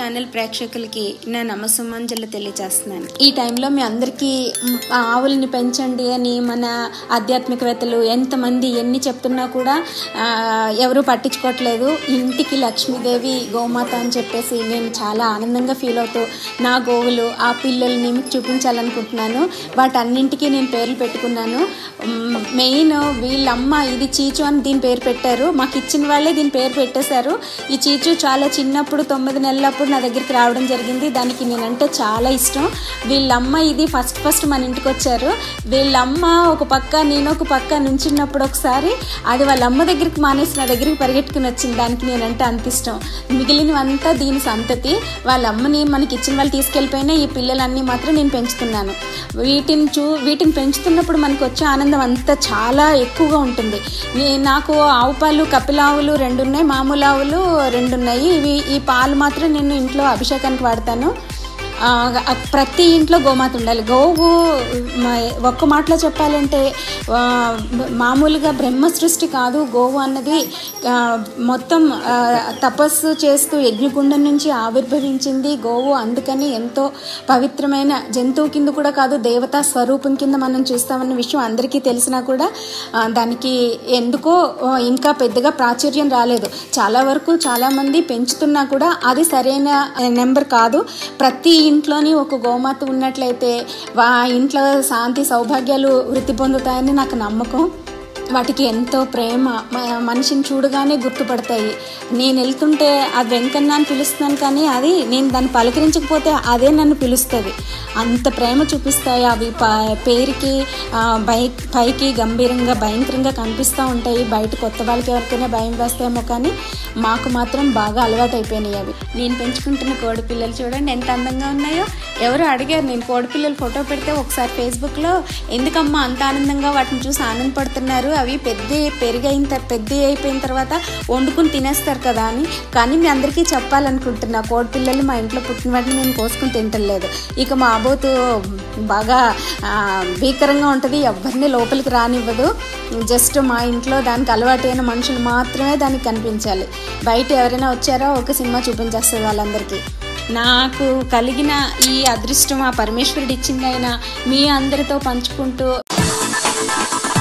channel ప్రేక్షకులకి నా నమస్సుమాంజలు తెలియజేస్తున్నాను ఈ టైంలో మీ అందరికీ మ్, ఆ ఆవుల్ని పెంచండి అని మన ఆధ్యాత్మికవేత్తలు ఎంతమంది ఎన్ని చెప్తున్నా కూడా ఆ, ఎవరు పట్టించుకోవట్లేదు ఇంటికి లక్ష్మీదేవి గోమాత అని చెప్పేసి నేను చాలా ఆనందంగా ఫీల్ అవుతూ నా గోవులు ఆ పిల్లల్ని మీకు చూపించాలనుకుంటున్నాను వాటన్నింటికి నేను పేర్లు పెట్టుకున్నాను మ్, మెయిన్ వీళ్ళమ్మ ఇది చీచు అని దీని పేరు పెట్టారు మాకు ఇచ్చిన వాళ్ళే దీని పేరు పెట్టేశారు ఈ చీచు చాలా చిన్నప్పుడు తొమ్మిది నెలలప్పుడు నా దగ్గరికి రావడం జరిగింది దానికి నేనంటే చాలా ఇష్టం వీళ్ళమ్మ ఇది ఫస్ట్ ఫస్ట్ మన ఇంటికి వచ్చారు వీళ్ళమ్మ ఒక పక్క నేను ఒక పక్క నుంచున్నప్పుడు ఒకసారి అది వాళ్ళ అమ్మ దగ్గరికి మానేసి నా దగ్గరికి పరిగెట్టుకుని వచ్చింది దానికి నేనంటే అంత ఇష్టం మిగిలినవంతా దీని సంతతి వాళ్ళ అమ్మని మనకి ఇచ్చిన వాళ్ళు తీసుకెళ్ళిపోయినా ఈ పిల్లలన్నీ మాత్రం నేను పెంచుతున్నాను వీటిని చూ వీటిని పెంచుతున్నప్పుడు మనకు వచ్చే ఆనందం అంతా చాలా ఎక్కువగా ఉంటుంది నే- నాకు ఆవు పాలు కపిలావులు రెండు ఉన్నాయి మామూలు ఆవులు రెండు ఉన్నాయి ఇవి ఈ పాలు మాత్రం నేను ఇంట్లో అభిషేకానికి వాడతాను ఆ, ఆ, ప్రతి ఇంట్లో గోమాత ఉండాలి గోవు మ- ఒక్క మాటలో చెప్పాలంటే ఆ, మామూలుగా బ్రహ్మ సృష్టి కాదు గోవు అన్నది ఆ, మొత్తం ఆ, తపస్సు చేస్తూ యజ్ఞగుండం నుంచి ఆవిర్భవించింది గోవు అందుకని ఎంతో పవిత్రమైన జంతువు కింద కూడా కాదు దేవతా స్వరూపం కింద మనం చూస్తామన్న విషయం అందరికీ తెలిసినా కూడా ఆ, దానికి ఎందుకో ఆ, ఇంకా పెద్దగా ప్రాచుర్యం రాలేదు చాలా వరకు చాలామంది పెంచుతున్నా కూడా అది సరైన నెంబర్ కాదు ప్రతి ఇంట్లోని ఒక గోమాత ఉన్నట్లయితే వా ఇంట్లో శాంతి సౌభాగ్యాలు వృద్ధి పొందుతాయని నాకు నమ్మకం వాటికి ఎంతో ప్రేమ మ- మనిషిని చూడగానే గుర్తుపడతాయి నేను వెళ్తుంటే అది వెంకన్న అని పిలుస్తున్నాను కానీ అది నేను దాన్ని పలకరించకపోతే అదే నన్ను పిలుస్తుంది అంత ప్రేమ చూపిస్తాయి అవి ప పేరుకి ఆ, బై పైకి గంభీరంగా భయంకరంగా కనిపిస్తూ ఉంటాయి బయట కొత్త వాళ్ళకి ఎవరికైనా భయం వేస్తాయేమో కానీ మాకు మాత్రం బాగా అలవాటు అయిపోయినాయి అవి నేను పెంచుకుంటున్న కోడి పిల్లలు చూడండి ఎంత అందంగా ఉన్నాయో ఎవరు అడిగారు నేను కోడి పిల్లలు ఫోటో పెడితే ఒకసారి ఫేస్బుక్లో ఎందుకమ్మా అంత ఆనందంగా వాటిని చూసి ఆనందపడుతున్నారు అవి పెద్ద పెరిగైన తర్- పెద్ద అయిపోయిన తర్వాత వండుకుని తినేస్తారు కదా అని కానీ మీ అందరికీ చెప్పాలనుకుంటున్నా కోడి పిల్లలు మా ఇంట్లో పుట్టిన వాటిని నేను కోసుకుని తింటలేదు ఇక మా అబోతు బాగా ఆ, భీకరంగా ఉంటుంది ఎవరిని లోపలికి రానివ్వదు జస్ట్ మా ఇంట్లో దానికి అలవాటైన మనుషులు మాత్రమే దానికి కనిపించాలి బయట ఎవరైనా వచ్చారో ఒక సినిమా చూపించేస్తుంది వాళ్ళందరికీ నాకు కలిగిన ఈ అదృష్టం ఆ పరమేశ్వరుడు ఇచ్చిందైనా మీ అందరితో పంచుకుంటూ